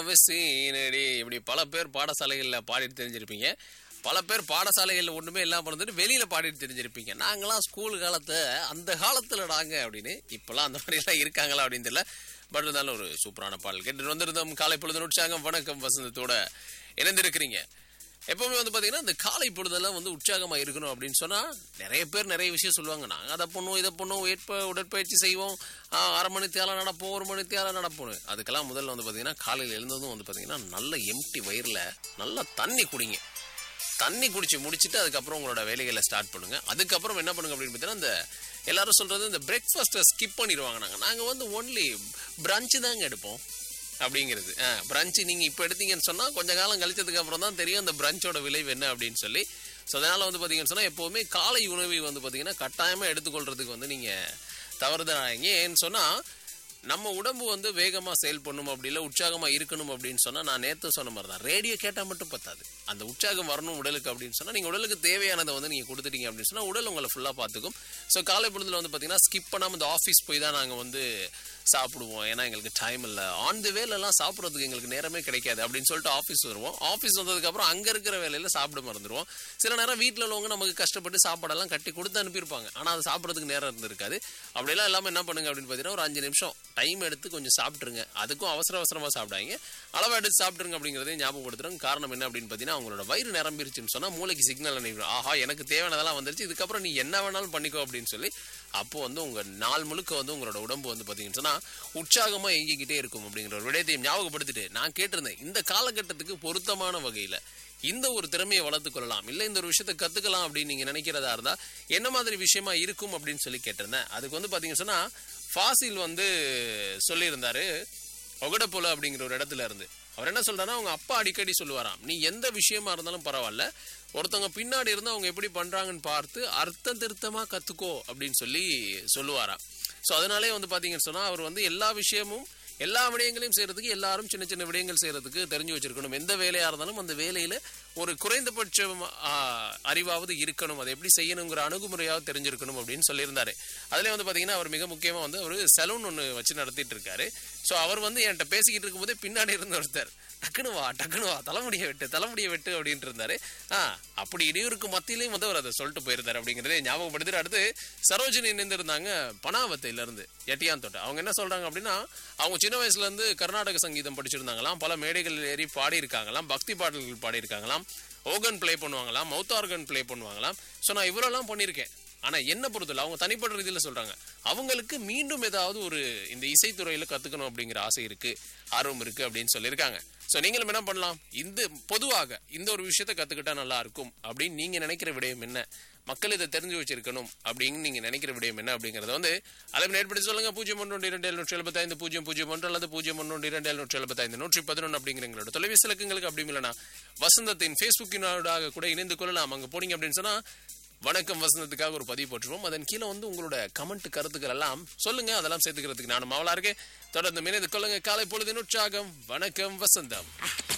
அவசீனடி இப்படி பல பேர் பாடசாலைகளில் பாடிட்டு தெரிஞ்சிருப்பீங்க பல பேர் பாடசாலைகளில் ஒன்றுமே இல்லாமல் இருந்துட்டு வெளியில் பாடிட்டு தெரிஞ்சிருப்பீங்க நாங்களாம் ஸ்கூல் காலத்தை அந்த காலத்தில் நாங்க அப்படின்னு இப்போலாம் அந்த மாதிரிலாம் இருக்காங்களா அப்படின்னு தெரியல பட் இருந்தாலும் ஒரு சூப்பரான பாடல் கேட்டு வந்திருந்தோம் காலை பொழுது உற்சாகம் வணக்கம் வசந்தத்தோட இணைந்திருக்கிறீங்க எப்பவுமே வந்து பாத்தீங்கன்னா இந்த காலை பொழுதெல்லாம் வந்து உற்சாகமா இருக்கணும் அப்படின்னு சொன்னா நிறைய பேர் நிறைய விஷயம் சொல்லுவாங்க நாங்க அதை பண்ணுவோம் இதை பண்ணுவோம் ஏற்ப உடற்பயிற்சி செய்வோம் ஆஹ், அரை மணி தேலை நடப்போம் ஒரு மணி தேலை நடப்போம் அதுக்கெல்லாம் முதல்ல வந்து பாத்தீங்கன்னா காலையில் எழுந்ததும் வந்து பாத்தீங்கன்னா நல்ல எம்டி வயிறுல நல்லா தண்ணி குடிங்க தண்ணி குடிச்சு முடிச்சிட்டு அதுக்கப்புறம் உங்களோட வேலைகளை ஸ்டார்ட் பண்ணுங்க அதுக்கப்புறம் என்ன பண்ணுங்க அப்படின்னு பார்த்தீங்கன்னா இந்த எல்லாரும் சொல்றது இந்த பிரேக்ஃபாஸ்ட்டை ஸ்கிப் பண்ணிடுவாங்க நாங்கள் நாங்கள் வந்து ஒன்லி பிரஞ்சு தாங்க எடுப்போம் அப்படிங்கிறது பிரஞ்சு நீங்கள் இப்போ எடுத்தீங்கன்னு சொன்னால் கொஞ்ச காலம் கழிச்சதுக்கு அப்புறம் தான் தெரியும் அந்த பிரஞ்சோட விளைவு என்ன அப்படின்னு சொல்லி ஸோ அதனால் வந்து பார்த்தீங்கன்னு சொன்னால் எப்போவுமே காலை உணவை வந்து பார்த்தீங்கன்னா கட்டாயமாக எடுத்துக்கொள்றதுக்கு வந்து நீங்கள் தவறுதலாங்க ஏன்னு சொன்னால் நம்ம உடம்பு வந்து வேகமாக செயல்படணும் அப்படி இல்லை உற்சாகமாக இருக்கணும் அப்படின்னு சொன்னால் நான் நேற்று சொன்ன மாதிரி தான் ரேடியோ கேட்டால் மட்டும் பத்தாது அந்த உற்சாகம் வரணும் உடலுக்கு அப்படின்னு சொன்னால் நீங்கள் உடலுக்கு தேவையானதை வந்து நீங்கள் கொடுத்துட்டீங்க அப்படின்னு சொன்னால் உடல் உங்களை ஃபுல்லாக பார்த்துக்கும் ஸோ காலை பொழுதுல வந்து பார்த்தீங்கன்னா ஸ்கிப் பண்ணாமல் இந்த ஆஃபீஸ் போய் தான் நாங்கள் வந்து சாப்பிடுவோம் ஏன்னா எங்களுக்கு டைம் இல்லை ஆன் தி வேலெல்லாம் சாப்பிட்றதுக்கு எங்களுக்கு நேரமே கிடைக்காது அப்படின்னு சொல்லிட்டு ஆஃபீஸ் வருவோம் ஆஃபீஸ் வந்ததுக்கப்புறம் அங்கே இருக்கிற வேலையில் சாப்பிட மறந்துடுவோம் சில நேரம் வீட்டில் உள்ளவங்க நமக்கு கஷ்டப்பட்டு சாப்பாடெல்லாம் கட்டி கொடுத்து அனுப்பியிருப்பாங்க ஆனால் அது சாப்பிட்றதுக்கு நேரம் இருந்திருக்காது அப்படியெல்லாம் இல்லாமல் என்ன பண்ணுங்க அப்படின்னு பார்த்தீங்கன்னா ஒரு அஞ்சு நிமிஷம் டைம் எடுத்து கொஞ்சம் சாப்பிட்ருங்க அதுக்கும் அவசர அவசரமாக சாப்பிடாங்க அளவு எடுத்து சாப்பிட்ருங்க அப்படிங்கிறதையும் ஞாபகப்படுத்துறோம் காரணம் என்ன அப்படின்னு பார்த்தீங்கன்னா அவங்களோட வயிறு நிரம்பிருச்சுன்னு சொன்னால் மூளைக்கு சிக்னல் அனுப்பிடும் ஆஹா எனக்கு தேவையானதெல்லாம் வந்துருச்சு இதுக்கப்புறம் நீ என்ன வேணாலும் பண்ணிக்கோ அப்படின்னு சொல்லி அப்போ வந்து உங்கள் நாள் முழுக்க வந்து உங்களோட உடம்பு வந்து பார்த்தீங்கன்னு சொன்னால் உற்சாகமாக இயங்கிக்கிட்டே இருக்கும் அப்படிங்கிற ஒரு விடயத்தையும் ஞாபகப்படுத்திட்டு நான் கேட்டிருந்தேன் இந்த காலகட்டத்துக்கு பொருத்தமான வகையில் இந்த ஒரு திறமையை வளர்த்துக் கொள்ளலாம் இல்லை இந்த ஒரு விஷயத்தை கற்றுக்கலாம் அப்படின்னு நீங்கள் நினைக்கிறதா இருந்தால் என்ன மாதிரி விஷயமா இருக்கும் அப்படின்னு சொல்லி கேட்டிருந்தேன் அதுக்கு வந்து பார்த்தீங்கன்னு சொன்னால் ஃபாசில் வந்து சொல்லியிருந்தாரு ஒகடப்போல அப்படிங்கிற ஒரு இடத்துல இருந்து அவர் என்ன சொல்றாருன்னா அவங்க அப்பா அடிக்கடி சொல்லுவாராம் நீ எந்த விஷயமா இருந்தாலும் பரவாயில்ல ஒருத்தவங்க பின்னாடி இருந்து அவங்க எப்படி பண்றாங்கன்னு பார்த்து அர்த்தம் திருத்தமா கத்துக்கோ அப்படின்னு சொல்லி சொல்லுவாராம் ஸோ அதனாலே வந்து பாத்தீங்கன்னு சொன்னா அவர் வந்து எல்லா விஷயமும் எல்லா விடயங்களையும் செய்யறதுக்கு எல்லாரும் சின்ன சின்ன விடயங்கள் செய்யறதுக்கு தெரிஞ்சு வச்சிருக்கணும் எந்த வேலையா இருந்தாலும் அந்த வேலையில ஒரு குறைந்தபட்சம் ஆ, அறிவாவது இருக்கணும் அதை எப்படி செய்யணுங்கிற அணுகுமுறையாவது தெரிஞ்சிருக்கணும் அப்படின்னு சொல்லியிருந்தாரு அதுல வந்து பாத்தீங்கன்னா அவர் மிக முக்கியமா வந்து அவர் சலூன் ஒன்று வச்சு நடத்திட்டு இருக்காரு ஸோ அவர் வந்து என்கிட்ட பேசிக்கிட்டு இருக்கும்போதே பின்னாடி இருந்து ஒருத்தர் டக்குனு வா டக்குனு வா தலைமுடியை வெட்டு தலைமுடியை வெட்டு அப்படின்ட்டு இருந்தாரு ஆ அப்படி இடையூறுக்கு மத்தியிலையும் வந்து அவர் அதை சொல்லிட்டு போயிருந்தாரு அப்படிங்கிறதே ஞாபகப்படுத்திட்டு அடுத்து சரோஜினி இணைந்திருந்தாங்க பனாவத்தையில இருந்து எட்டியான் தோட்ட அவங்க என்ன சொல்றாங்க அப்படின்னா அவங்க சின்ன வயசுல இருந்து கர்நாடக சங்கீதம் படிச்சிருந்தாங்களாம் பல மேடைகள் ஏறி பாடி இருக்காங்களாம் பக்தி பாடல்கள் பாடி இருக்காங்களாம் ஓகன் ப்ளே பண்ணுவாங்களாம் மவுத் ஆர்கன் ப்ளே பண்ணுவாங்களாம் ஸோ நான் இவ்வளோலாம் பண்ணியிருக்கேன் ஆனா என்ன பொறுத்தல அவங்க தனிப்பட்ட ரீதியில சொல்றாங்க அவங்களுக்கு மீண்டும் ஏதாவது ஒரு இந்த இசைத்துறையில கத்துக்கணும் அப்படிங்கிற ஆசை இருக்கு ஆர்வம் இருக்கு அப்படின்னு சொல்லியிருக்காங்க ஸோ நீங்களும் என்ன பண்ணலாம் இந்த பொதுவாக இந்த ஒரு விஷயத்தை கத்துக்கிட்டா நல்லா இருக்கும் அப்படின்னு நீங்க நினைக்கிற விடயம் என்ன மக்கள் இதை தெரிஞ்சு வச்சிருக்கணும் அப்படின்னு நீங்க நினைக்கிற விடயம் என்ன அப்படிங்கறத வந்து அளவு ஏற்படுத்தி சொல்லுங்க பூஜ்ஜியம் ஒன்று இரண்டு எழுநூற்றி எழுபத்தைந்து பூஜ்ஜியம் பூஜ்ஜியம் ஒன்று அல்லது பூஜ்ஜியம் ஒன்று இரண்டு எழுநூற்றி எழுபத்தைந்து நூற்றி பதினொன்று அப்படிங்கிற எங்களோட தொலைபேசி இலக்கங்களுக்கு அப்படி இல்லைனா வசந்தத்தின் ஃபேஸ்புக்கினோடாக கூட இணைந்து கொள்ளலாம் அங்க போனீங்க அப்படின்னு சொன்னா வணக்கம் வசந்தத்துக்காக ஒரு பதிவு போட்டுருவோம் அதன் கீழே வந்து உங்களோட கமெண்ட் கருத்துக்கள் எல்லாம் சொல்லுங்க அதெல்லாம் சேர்த்துக்கிறதுக்கு நானும் மாவலா இருக்கேன் தொடர்ந்து மினைந்து கொள்ளுங்க காலை பொழுதின் உற்சாகம் வணக்கம் வசந்தம்